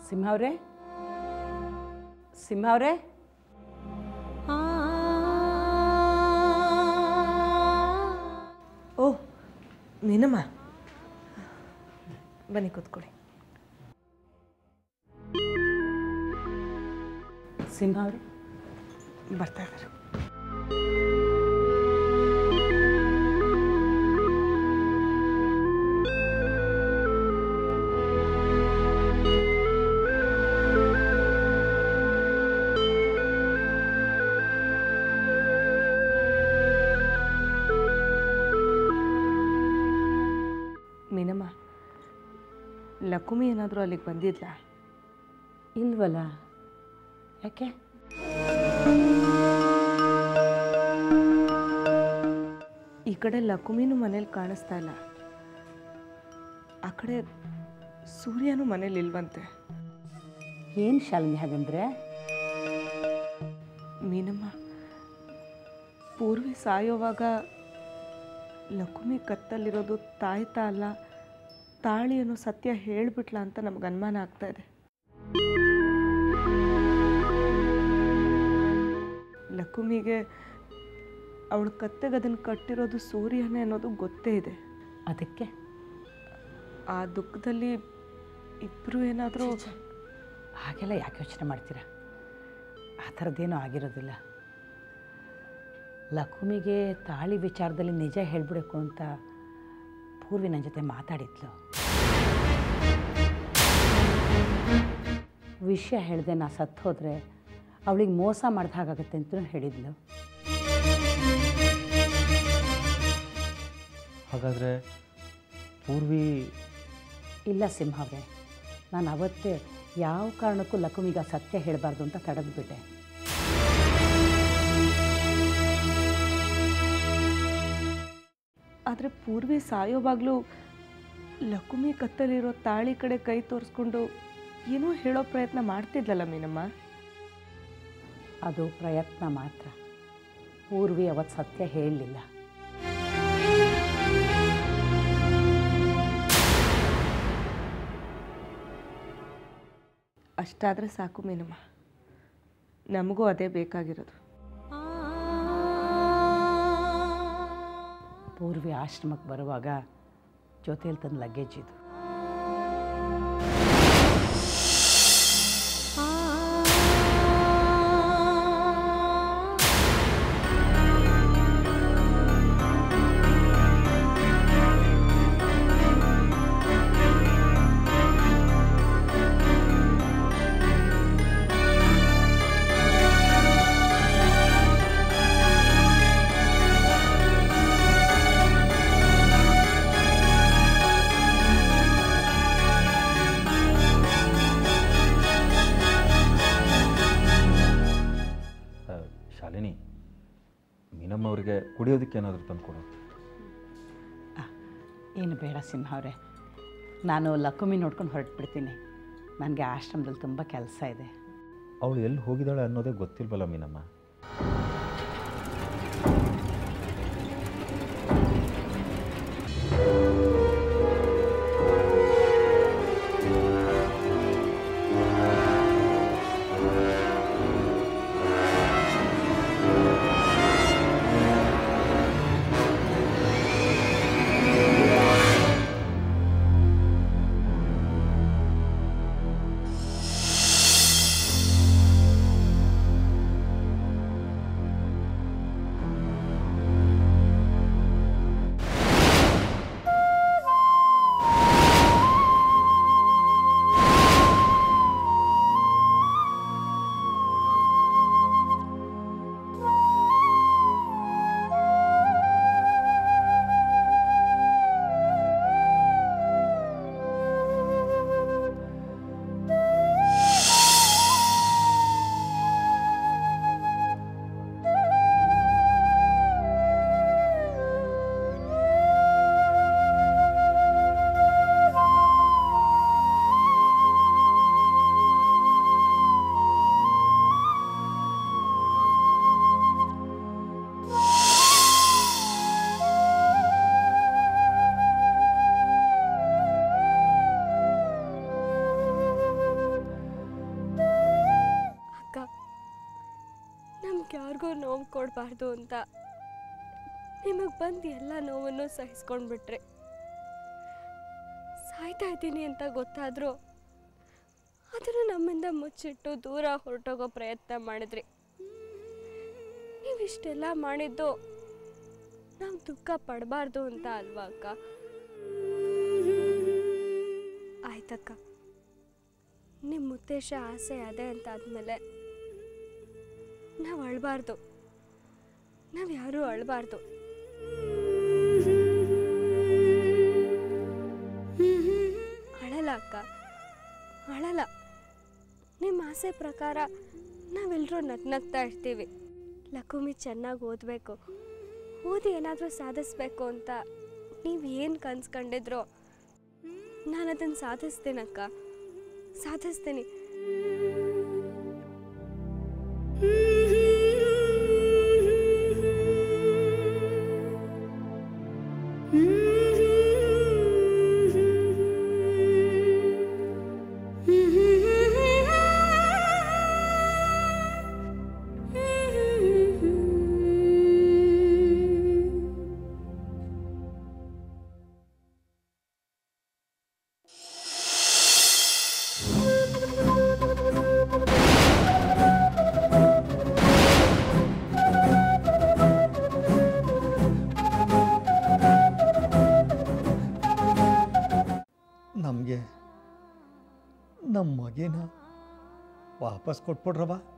ಸಿಂಹ ಅವರೇ ಸಿಂಹ ಅವರೇ ಓಹ್ ನೀನಮ್ಮ ಬನ್ನಿ ಕೂತ್ಕೊಳ್ಳಿ ಸಿಂಹ ಅವರೇ ಬರ್ತಾ ಇದ್ದಾರೆ ಮೀನಮ್ಮ ಲಕುಮಿ ಏನಾದರೂ ಅಲ್ಲಿಗೆ ಬಂದಿದ್ಲಾ ಇಲ್ವಲ್ಲ ಯಾಕೆ ಈ ಕಡೆ ಲಕುಮಿನೂ ಮನೇಲಿ ಕಾಣಿಸ್ತಾ ಇಲ್ಲ ಆ ಕಡೆ ಸೂರ್ಯನೂ ಮನೇಲಿ ಇಲ್ವಂತೆ ಏನು ಶಾಲಿನಿ ಹಾಗಂದ್ರೆ ಮೀನಮ್ಮ ಪೂರ್ವಿ ಸಾಯೋವಾಗ ಲಕುಮಿ ಕತ್ತಲ್ಲಿರೋದು ತಾಯ್ತಾ ಅಲ್ಲ ತಾಳಿ ಅನ್ನೋ ಸತ್ಯ ಹೇಳ್ಬಿಟ್ಲ ಅಂತ ನಮ್ಗೆ ಅನುಮಾನ ಆಗ್ತಾ ಇದೆ ಲಕುಮಿಗೆ ಅವಳ ಕತ್ತೆಗೆ ಅದನ್ನು ಕಟ್ಟಿರೋದು ಸೂರ್ಯನೇ ಅನ್ನೋದು ಗೊತ್ತೇ ಇದೆ ಅದಕ್ಕೆ ಆ ದುಃಖದಲ್ಲಿ ಇಬ್ಬರು ಏನಾದರೂ ಹಾಗೆಲ್ಲ ಯಾಕೆ ಯೋಚನೆ ಮಾಡ್ತೀರಾ ಆ ಥರದ್ದೇನೂ ಆಗಿರೋದಿಲ್ಲ ಲಕುಮಿಗೆ ತಾಳಿ ವಿಚಾರದಲ್ಲಿ ನಿಜ ಹೇಳ್ಬಿಡಬೇಕು ಅಂತ ಪೂರ್ವಿ ನನ್ನ ಜೊತೆ ಮಾತಾಡಿದ್ಲು ವಿಷಯ ಹೇಳಿದೆ ನಾ ಸತ್ತು ಹೋದರೆ ಅವಳಿಗೆ ಮೋಸ ಮಾಡ್ದ ಹಾಗಾಗತ್ತೆ ಅಂತಲೂ ಹೇಳಿದ್ಲು ಹಾಗಾದರೆ ಪೂರ್ವಿ ಇಲ್ಲ ಸಿಂಹವೇ ನಾನು ಅವತ್ತೇ ಯಾವ ಕಾರಣಕ್ಕೂ ಲಕುಮಿಗೆ ಆ ಸತ್ಯ ಹೇಳಬಾರ್ದು ಅಂತ ತಡೆದ್ಬಿಟ್ಟೆ ಆದರೆ ಪೂರ್ವಿ ಸಾಯೋವಾಗಲೂ ಲಕುಮಿ ಕತ್ತಲಿರೋ ತಾಳಿ ಕಡೆ ಕೈ ತೋರಿಸ್ಕೊಂಡು ಏನೋ ಹೇಳೋ ಪ್ರಯತ್ನ ಮಾಡ್ತಿದ್ಲಲ್ಲ ಮೀನಮ್ಮ ಅದು ಪ್ರಯತ್ನ ಮಾತ್ರ ಪೂರ್ವಿ ಅವತ್ತು ಸತ್ಯ ಹೇಳಲಿಲ್ಲ ಅಷ್ಟಾದರೆ ಸಾಕು ಮೀನಮ್ಮ ನಮಗೂ ಅದೇ ಬೇಕಾಗಿರೋದು ಪೂರ್ವಿ ಆಶ್ರಮಕ್ಕೆ ಬರುವಾಗ ಜೊತೆಯಲ್ಲಿ ತಂದು ಲಗೇಜ್ ಇದು ಆ, ಶಾಲಿನಿ ಮೀನಮ್ಮ ಅವರಿಗೆ ಕುಡಿಯೋದಕ್ಕೆ ಏನಾದರೂ ತಂದುಕೊಡು ಏನು ಬೇಡ ಸಿಂಹ ಅವರೇ ನಾನು ಲಕುಮಿ ನೋಡ್ಕೊಂಡು ಹೊರಟ್ಬಿಡ್ತೀನಿ ನನಗೆ ಆಶ್ರಮದಲ್ಲಿ ತುಂಬ ಕೆಲಸ ಇದೆ ಅವಳು ಎಲ್ಲಿ ಹೋಗಿದ್ದಾಳೆ ಅನ್ನೋದೇ ಗೊತ್ತಿಲ್ವಲ್ಲ ಮೀನಮ್ಮ ನಮ್ಗೆ ಯಾರಿಗೂ ನೋವು ಕೊಡಬಾರ್ದು ಅಂತ ನಿಮಗೆ ಬಂದು ಎಲ್ಲ ನೋವನ್ನು ಸಹಿಸ್ಕೊಂಡ್ಬಿಟ್ರಿ ಸಾಯ್ತಾ ಇದ್ದೀನಿ ಅಂತ ಗೊತ್ತಾದರೂ ಅದನ್ನು ನಮ್ಮಿಂದ ಮುಚ್ಚಿಟ್ಟು ದೂರ ಹೊರಟೋಗೋ ಪ್ರಯತ್ನ ಮಾಡಿದ್ರಿ ನೀವಿಷ್ಟೆಲ್ಲ ಮಾಡಿದ್ದು ನಾವು ದುಃಖ ಪಡಬಾರ್ದು ಅಂತ ಅಲ್ವಾ ಅಕ್ಕ ಆಯ್ತಕ್ಕ ನಿಮ್ಮ ಉದ್ದೇಶ ಆಸೆ ಅದೇ ಅಂತ ಆದಮೇಲೆ ನಾವು ಅಳಬಾರ್ದು ನಾವು ಯಾರೂ ಅಳಬಾರ್ದು ಅಳಲ್ಲ ಅಕ್ಕ ಅಳಲ್ಲ ನಿಮ್ಮ ಆಸೆ ಪ್ರಕಾರ ನಾವೆಲ್ಲರೂ ನಗ್ನಗ್ತಾ ಇರ್ತೀವಿ ಲಕುಮಿ ಚೆನ್ನಾಗಿ ಓದಬೇಕು ಓದಿ ಏನಾದರೂ ಸಾಧಿಸ್ಬೇಕು ಅಂತ ನೀವು ಏನು ಕನ್ಸ್ಕೊಂಡಿದ್ರೋ ನಾನು ಅದನ್ನು ಸಾಧಿಸ್ತೀನಕ್ಕ ಸಾಧಿಸ್ತೀನಿ ನಮಗೆ ನಮ್ಮ ಮಗೇನ ವಾಪಸ್ ಕೊಟ್ಬಿಡ್ರವ